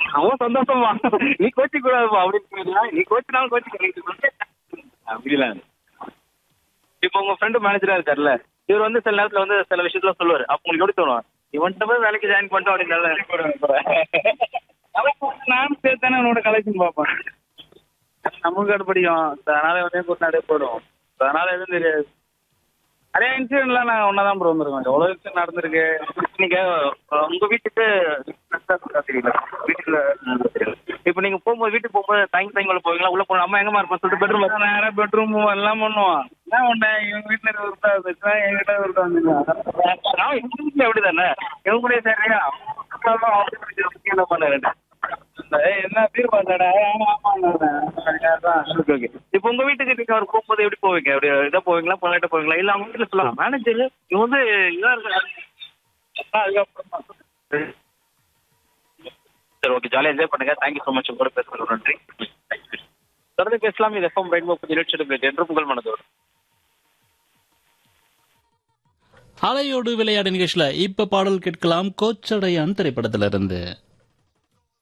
அவன் சந்தோஷமா நீ கோச்சிக்க கூடாதுப்பா அப்படின்னு சொல்லிடுறா. நீ கோச்சினாலும் கோச்சிக்க அப்படிலாம் இல்ல. இப்போ உங்க ஃப்ரெண்டு மேனேஜரா இருக்காருல்ல இவர் வந்து சில நேரத்துல வந்து சில விஷயத்துல சொல்லுவாரு அப்ப உங்களுக்கு எப்படி தோணும் இவன்கிட்ட போய் வேலைக்கு ஜாயின் பண்ணிட்டோம் அப்படின்னு நானும் சேர்த்தானே உன்னோட கலெக்ஷன் பார்ப்பேன் நமக்கு அடுப்படியும் அதனால உடனே கூட்டினாடே போயிடும் அதனால எதுவும் தெரியாது நிறைய இன்சிடென்ட்லாம் நான் ஒன்றா தான் ப்ரோ வந்துருக்கேன் எவ்வளோ இன்சிடென்ட் நடந்திருக்கு நீங்க அஹ், உங்க வீட்டுக்கு தெரியல வீட்டுக்குள்ள தெரியல இப்போ நீங்க போகும்போது வீட்டுக்கு போகும்போது தங்கி தங்கி உள்ள போவீங்களா உள்ள போன அம்மா எங்கம்மா இருப்பா சொல்லிட்டு பெட்ரூம் பெட்ரூம் நேரம் பெட்ரூம் எல்லாம் பண்ணுவான் என்ன பண்ண இவங்க வீட்டில் இருக்க ஒருத்தா வச்சுனா என்கிட்ட ஒருத்தா வந்துருக்கான் நான் எங்க வீட்டுல அப்படிதானே எங்க கூட சரியா என்ன பண்ண என்ன தீர் பார்த்தாடா ஆமா ஆமா ஓகே ஓகே இப்போ உங்க வீட்டுக்கு நீங்க அவர் போகும்போது எப்படி போவீங்க அப்படி இதாக போவீங்களா பொண்ணாட்ட போவீங்களா இல்ல அவங்க வீட்டுல சொல்லலாம் மேனேஜர் இவன் வந்து இதா இருக்காரு அதுக்கப்புறமா சரி ஓகே ஜாலியாக என்ஜாய் பண்ணுங்க தேங்க்யூ ஸோ மச் உங்களோட பேசுறது நன்றி தொடர்ந்து பேசலாம் இது எஃப்எம் ரெயின்போ புதிய நிகழ்ச்சி என்று உங்கள் மனதோடு அலையோடு விளையாடு நிகழ்ச்சியில இப்ப பாடல் கேட்கலாம் கோச்சடையான் திரைப்படத்திலிருந்து